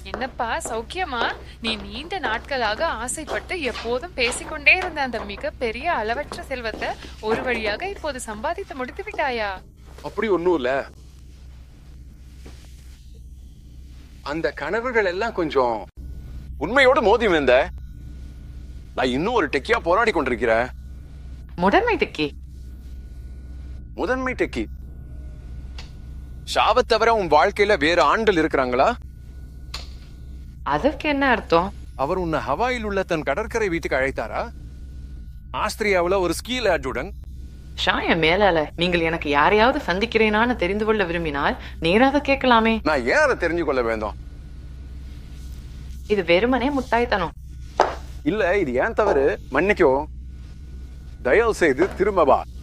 என்னப்பா சௌக்கியமா நீ நீண்ட நாட்களாக ஆசைப்பட்டு எப்போதும் பேசிக்கொண்டே இருந்த அந்த மிக பெரிய அளவற்ற செல்வத்தை ஒரு வழியாக இப்போது சம்பாதித்து முடித்து விட்டாயா அப்படி ஒண்ணும் இல்ல அந்த கனவுகள் எல்லாம் கொஞ்சம் உண்மையோட மோதி வந்த நான் இன்னும் ஒரு டெக்கியா போராடி கொண்டிருக்கிறேன் முதன்மை டெக்கி முதன்மை டெக்கி ஷாவை தவிர உன் வாழ்க்கையில வேற ஆண்கள் இருக்கிறாங்களா அதற்கு என்ன அர்த்தம் அவர் உன்னை ஹவாயில் உள்ள தன் கடற்கரை வீட்டுக்கு அழைத்தாரா ஆஸ்திரியாவுல ஒரு ஸ்கீ லேட்ஜுடன் ஷாய மேலால நீங்கள் எனக்கு யாரையாவது சந்திக்கிறேனான்னு தெரிந்து கொள்ள விரும்பினால் நேராக கேட்கலாமே நான் ஏன் அதை தெரிஞ்சு கொள்ள வேண்டும் இது வெறுமனே முட்டாய்த்தனம் இல்ல இது ஏன் தவறு மன்னிக்கோ தயவு செய்து திரும்ப வா